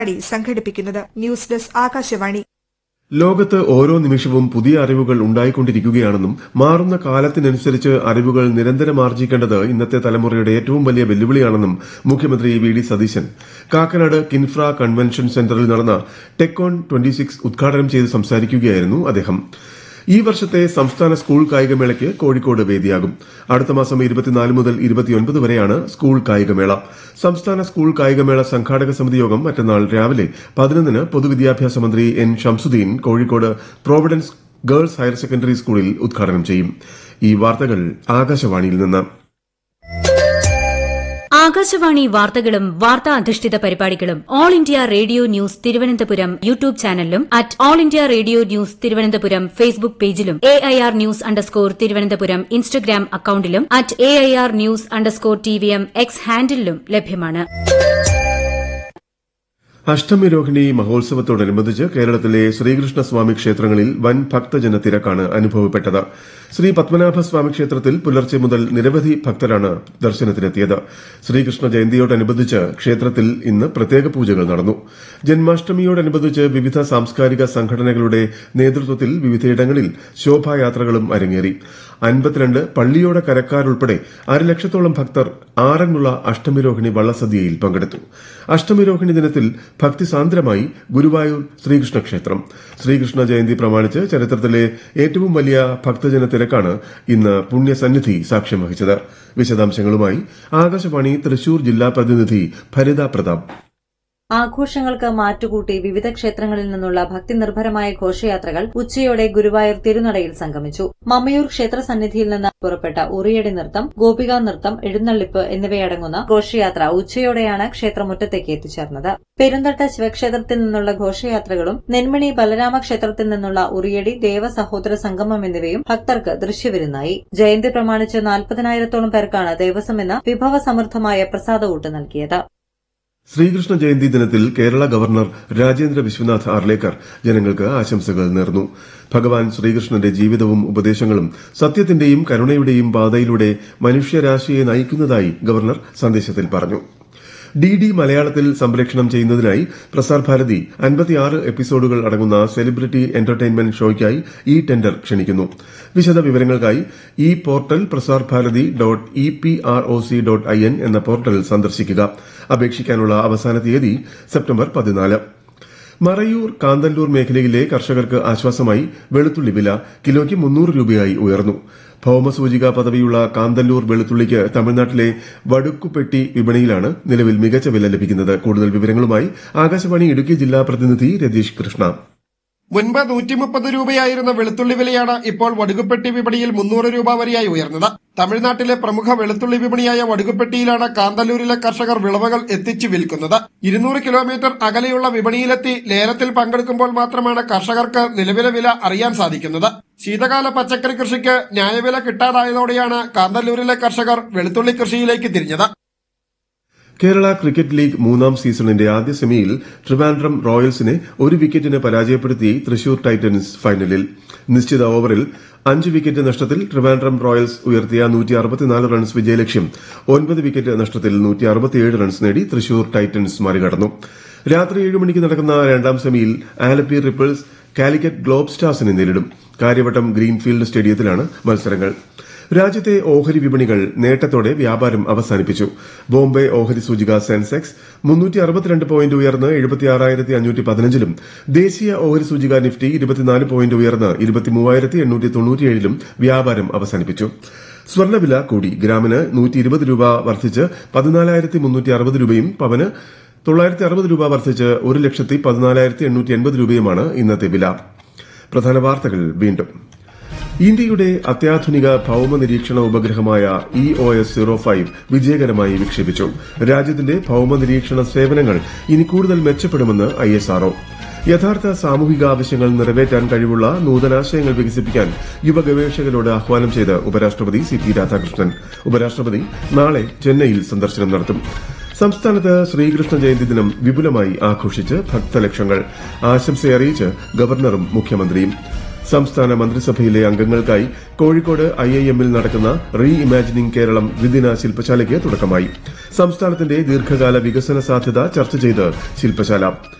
പരിപാടി സംഘടിപ്പിക്കുന്നത് news desk Akashvani ലോകത്ത് ഓരോ നിമിഷവും പുതിയ അറിവുകൾ ഉണ്ടായിക്കൊണ്ടിരിക്കുകയാണെന്നും മാറുന്ന കാലത്തിനനുസരിച്ച് അറിവുകൾ നിരന്തരം ആർജിക്കേണ്ടത് ഇന്നത്തെ തലമുറയുടെ ഏറ്റവും വലിയ വെല്ലുവിളിയാണെന്നും മുഖ്യമന്ത്രി V D Satheesan Kakkanad Kinfra convention സെന്ററിൽ നടന്ന ടെക്കോൺ ട്വന്റി സിക്സ് ഉദ്ഘാടനം ചെയ്ത് സംസാരിക്കുകയായിരുന്നു അദ്ദേഹം ഈ വർഷത്തെ സംസ്ഥാന സ്കൂൾ കായികമേളയ്ക്ക് കോഴിക്കോട് വേദിയാകും അടുത്ത മാസം ഇരുപത്തിനാല് മുതൽ ഇരുപത്തിയൊൻപത് വരെയാണ് സ്കൂൾ കായികമേള സംസ്ഥാന സ്കൂൾ കായികമേള സംഘാടക സമിതി യോഗം മറ്റന്നാൾ രാവിലെ പതിനൊന്നിന് പൊതുവിദ്യാഭ്യാസ മന്ത്രി N Shamsuddin Kozhikode Providence girls higher secondary സ്കൂളിൽ ഉദ്ഘാടനം ചെയ്യും ഈ വാർത്തകൾ ആകാശവാണിയിൽ നിന്ന് ആകാശവാണി വാർത്തകളും വാർത്താ അധിഷ്ഠിത പരിപാടികളും All India Radio news Thiruvananthapuram YouTube ചാനലിലും at All India Radio news Thiruvananthapuram Facebook പേജിലും A I R news underscore Thiruvananthapuram Instagram അക്കൌണ്ടിലും at A I R news underscore T V M X ഹാൻഡിലും ലഭ്യമാണ് അഷ്ടമി രോഹിണി മഹോത്സവത്തോടനുബന്ധിച്ച് കേരളത്തിലെ ശ്രീകൃഷ്ണസ്വാമി ക്ഷേത്രങ്ങളിൽ വൻ ഭക്തജന തിരക്കാണ് അനുഭവപ്പെട്ടത് ശ്രീ പത്മനാഭസ്വാമി ക്ഷേത്രത്തിൽ പുലർച്ചെ മുതൽ നിരവധി ഭക്തരാണ് ദർശനത്തിനെത്തിയത് ശ്രീകൃഷ്ണ ജയന്തിയോടനുബന്ധിച്ച് ക്ഷേത്രത്തിൽ ഇന്ന് പ്രത്യേക പൂജകൾ നടന്നു ജന്മാഷ്ടമിയോടനുബന്ധിച്ച് വിവിധ സാംസ്കാരിക സംഘടനകളുടെ നേതൃത്വത്തിൽ വിവിധയിടങ്ങളിൽ ശോഭായാത്രകളും അരങ്ങേറി അൻപത്തിരണ്ട് പള്ളിയോട കരക്കാരുൾപ്പെടെ അരലക്ഷത്തോളം ഭക്തർ ആറന്മുള അഷ്ടമിരോഹിണി വള്ളസദ്യയിൽ പങ്കെടുത്തു അഷ്ടമിരോഹിണി ദിനത്തിൽ ഭക്തിസാന്ദ്രമായി ഗുരുവായൂർ ശ്രീകൃഷ്ണ ക്ഷേത്രം ശ്രീകൃഷ്ണ ജയന്തി പ്രമാണിച്ച് ചരിത്രത്തിലെ ഏറ്റവും വലിയ ഭക്തജന തിരക്കാണ് ഇന്ന് പുണ്യസന്നിധി സാക്ഷ്യം വഹിച്ചത് വിശദാംശങ്ങളുമായി ആകാശവാണി തൃശൂർ ജില്ലാ പ്രതിനിധി ഭരിത പ്രതാപ് ആഘോഷങ്ങൾക്ക് മാറ്റുകൂട്ടി വിവിധ ക്ഷേത്രങ്ങളിൽ നിന്നുള്ള ഭക്തിനിർഭരമായ ഘോഷയാത്രകൾ ഉച്ചയോടെ ഗുരുവായൂർ തിരുനടയിൽ സംഗമിച്ചു മമ്മയൂർ ക്ഷേത്ര സന്നിധിയിൽ നിന്ന് പുറപ്പെട്ട ഉറിയടി നൃത്തം ഗോപികാ നൃത്തം എഴുന്നള്ളിപ്പ് എന്നിവയടങ്ങുന്ന ഘോഷയാത്ര ഉച്ചയോടെയാണ് ക്ഷേത്രമുറ്റത്തേക്ക് എത്തിച്ചേർന്നത് പെരുന്തട്ട ശിവക്ഷേത്രത്തിൽ നിന്നുള്ള ഘോഷയാത്രകളും നെന്മണി ബലരാമ ക്ഷേത്രത്തിൽ നിന്നുള്ള ഉറിയടി ദേവ സഹോദര സംഗമം എന്നിവയും ഭക്തർക്ക് ദൃശ്യവിരുന്നായി ജയന്തി പ്രമാണിച്ച് നാൽപ്പതിനായിരത്തോളം പേർക്കാണ് ദേവസ്വം ഇന്ന് വിഭവസമൃദ്ധമായ പ്രസാദകൂട്ട് നൽകിയത് ശ്രീകൃഷ്ണ ജയന്തി ദിനത്തിൽ കേരള ഗവർണർ രാജേന്ദ്ര വിശ്വനാഥ് ആർലേക്കർ ജനങ്ങൾക്ക് ആശംസകൾ നേർന്നു ഭഗവാൻ ശ്രീകൃഷ്ണന്റെ ജീവിതവും ഉപദേശങ്ങളും സത്യത്തിന്റെയും കരുണയുടെയും പാതയിലൂടെ മനുഷ്യരാശിയെ നയിക്കുന്നതായി ഗവർണർ സന്ദേശത്തിൽ പറഞ്ഞു ഡി ഡി മലയാളത്തിൽ സംപ്രേഷണം ചെയ്യുന്നതിനായി പ്രസാർ ഭാരതി അൻപത്തിയാറ് എപ്പിസോഡുകൾ അടങ്ങുന്ന സെലിബ്രിറ്റി എന്റർടൈൻമെന്റ് ഷോയ്ക്കായി ഈ ടെൻഡർ ക്ഷണിക്കുന്നു വിശദ വിവരങ്ങൾക്കായി ഈ portal Prasar Bharati dot E P R O C dot I N എന്ന പോർട്ടൽ സന്ദർശിക്കുക അപേക്ഷിക്കാനുള്ള അവസാന തീയതി സെപ്റ്റംബർ പതിനാല് മറയൂർ കാന്തല്ലൂർ മേഖലയിലെ കർഷകർക്ക് ആശ്വാസമായി വെളുത്തുള്ളി വില കിലോയ്ക്ക് മുന്നൂറ് രൂപയായി ഉയർന്നു ഭൌമസൂചിക പദവിയുള്ള കാന്തല്ലൂർ വെളുത്തുള്ളിക്ക് തമിഴ്നാട്ടിലെ വടുക്കുപെട്ടി വിപണിയിലാണ് നിലവിൽ മികച്ച വില ലഭിക്കുന്നത് കൂടുതൽ വിവരങ്ങളുമായി ആകാശവാണി ഇടുക്കി ജില്ലാ പ്രതിനിധി രതീഷ് കൃഷ്ണ മുൻപ് നൂറ്റി മുപ്പത് രൂപയായിരുന്ന വെളുത്തുള്ളി വിലയാണ് ഇപ്പോൾ വടുകുപ്പെട്ടി വിപണിയിൽ മുന്നൂറ് രൂപ വരെയായി ഉയർന്നത് തമിഴ്നാട്ടിലെ പ്രമുഖ വെളുത്തുള്ളി വിപണിയായ വടുകുപ്പെട്ടിയിലാണ് കാന്തല്ലൂരിലെ കർഷകർ വിളവുകൾ എത്തിച്ചു വിൽക്കുന്നത് ഇരുന്നൂറ് കിലോമീറ്റർ അകലെയുള്ള വിപണിയിലെത്തി ലേലത്തിൽ പങ്കെടുക്കുമ്പോൾ മാത്രമാണ് കർഷകർക്ക് നിലവിലെ വില അറിയാൻ സാധിക്കുന്നത് ശീതകാല പച്ചക്കറി കൃഷിക്ക് ന്യായവില കിട്ടാതായതോടെയാണ് കാന്തല്ലൂരിലെ കർഷകർ വെളുത്തുള്ളി കൃഷിയിലേക്ക് തിരിഞ്ഞത് കേരള ക്രിക്കറ്റ് ലീഗ് മൂന്നാം സീസണിന്റെ ആദ്യ സെമിയിൽ ട്രിവാൻഡ്രം റോയൽസിനെ ഒരു വിക്കറ്റിന് പരാജയപ്പെടുത്തി തൃശൂർ ടൈറ്റൻസ് ഫൈനലിൽ നിശ്ചിത ഓവറിൽ അഞ്ച് വിക്കറ്റ് നഷ്ടത്തിൽ ട്രിവാൻഡ്രം റോയൽസ് ഉയർത്തിയ റൺസ് വിജയലക്ഷ്യം ഒൻപത് വിക്കറ്റ് നഷ്ടത്തിൽ റൺസ് നേടി തൃശൂർ ടൈറ്റൻസ് മറികടന്നു രാത്രി ഏഴ് മണിക്ക് നടക്കുന്ന രണ്ടാം സെമിയിൽ ആലപ്പി റിപ്പിൾസ് കാലിക്കറ്റ് ഗ്ലോബ് സ്റ്റാർസിനെ നേരിടും കാര്യവട്ടം ഗ്രീൻഫീൽഡ് സ്റ്റേഡിയത്തിലാണ് മത്സരങ്ങൾ രാജ്യത്തെ ഓഹരി വിപണികൾ നേട്ടത്തോടെ വ്യാപാരം അവസാനിപ്പിച്ചു ബോംബെ ഓഹരി സൂചിക സെൻസെക്സ് മുന്നൂറ്റി അറുപത്തിരണ്ട് പോയിന്റ് ഉയർന്ന് എഴുപത്തിയാറായിരത്തി അഞ്ഞൂറ്റി പതിനഞ്ചിലും ദേശീയ ഓഹരി സൂചിക നിഫ്റ്റി ഇരുപത്തിനാല് പോയിന്റ് ഉയർന്ന് ഇരുപത്തിമൂവായിരത്തി എണ്ണൂറ്റി തൊണ്ണൂറ്റിയേഴിലും വ്യാപാരം അവസാനിപ്പിച്ചു സ്വർണ്ണവില കൂടി ഗ്രാമിന് നൂറ്റി ഇരുപത് രൂപ വർദ്ധിച്ച് പതിനാലായിരത്തി മുന്നൂറ്റി അറുപത് രൂപയും പവന് തൊള്ളായിരത്തി അറുപത് രൂപ വർദ്ധിച്ച് ഒരു ലക്ഷത്തി പതിനാലായിരത്തി എണ്ണൂറ്റി എൺപത് രൂപയുമാണ് ഇന്നത്തെ വില പ്രധാന വാർത്തകൾ വീണ്ടും ഇന്ത്യയുടെ അത്യാധുനിക ഭൌമ നിരീക്ഷണ ഉപഗ്രഹമായ E O S zero five വിജയകരമായി വിക്ഷേപിച്ചു രാജ്യത്തിന്റെ ഭൌമ നിരീക്ഷണ സേവനങ്ങൾ ഇനി കൂടുതൽ മെച്ചപ്പെടുമെന്ന് ഐ എസ് ആർഒ യഥാർത്ഥ സാമൂഹിക ആവശ്യങ്ങൾ നിറവേറ്റാൻ കഴിവുള്ള നൂതനാശയങ്ങൾ വികസിപ്പിക്കാൻ യുവ ഗവേഷകരോട് ആഹ്വാനം ചെയ്ത് ഉപരാഷ്ട്രപതി സി പി രാധാകൃഷ്ണൻ ഉപരാഷ്ട്രപതി നാളെ ചെന്നൈയിൽ സന്ദർശനം നടത്തും സംസ്ഥാനത്ത് ശ്രീകൃഷ്ണ ജയന്തി ദിനം വിപുലമായി ആഘോഷിച്ച് ഭക്തലക്ഷങ്ങൾ ആശംസയറിയിച്ച് ഗവർണറും മുഖ്യമന്ത്രിയും സംസ്ഥാന മന്ത്രിസഭയിലെ അംഗങ്ങൾക്കായി കോഴിക്കോട് ഐ ഐ എമ്മിൽ നടക്കുന്ന റീ ഇമാജിനിംഗ് കേരളം ദ്വിദിന ശില്പശാലയ്ക്ക് തുടക്കമായി സംസ്ഥാനത്തിന്റെ ദീർഘകാല വികസന സാധ്യത ചർച്ച ചെയ്ത് ശില്പശാല